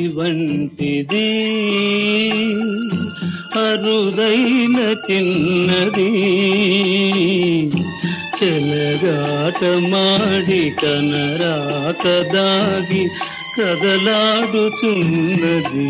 వంటిది అరుదైన చిన్నది చెలగాట మాడి కనరాక దాగి కదలాడుచున్నది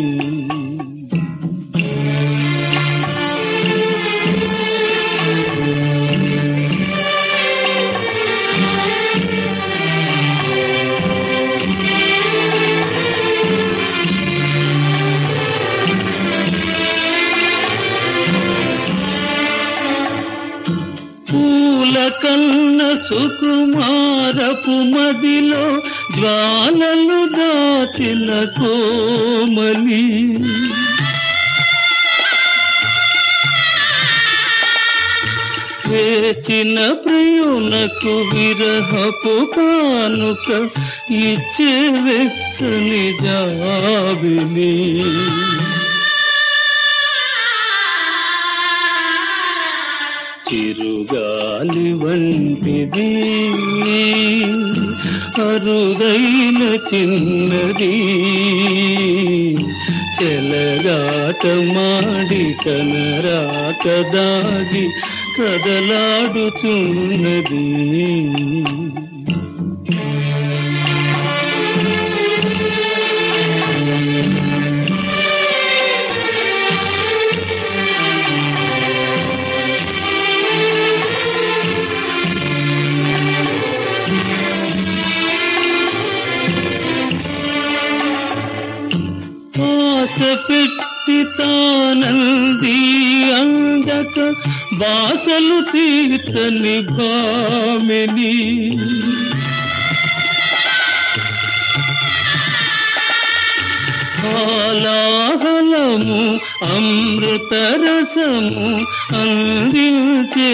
పూల కన్న సుకుమారపు మదిలో జ్వాలలు దాచిన కోమలి వేచిన ప్రియునకు విరహపు కానుక ఇచ్చే వెచ్చని జాబిలి చిరుగాలి వంటిది అరుదైన చిన్నది చెలగాట మాడి కనరాక దాగి కదలాడుచున్నది ఆశ పెట్టి తానంది అందక బాసలు తీర్చని భామిని హాలాహలము అమృతరసము అందించే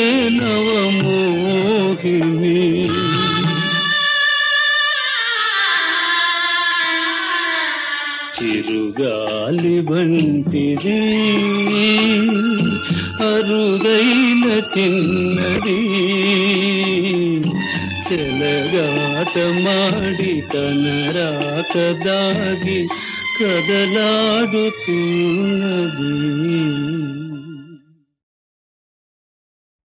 నవమోహిని చిరుగాలి వంటిది అరుదైన చిన్నది చెలగాట మాడి కనరాక దాగి కదలాడుచున్నది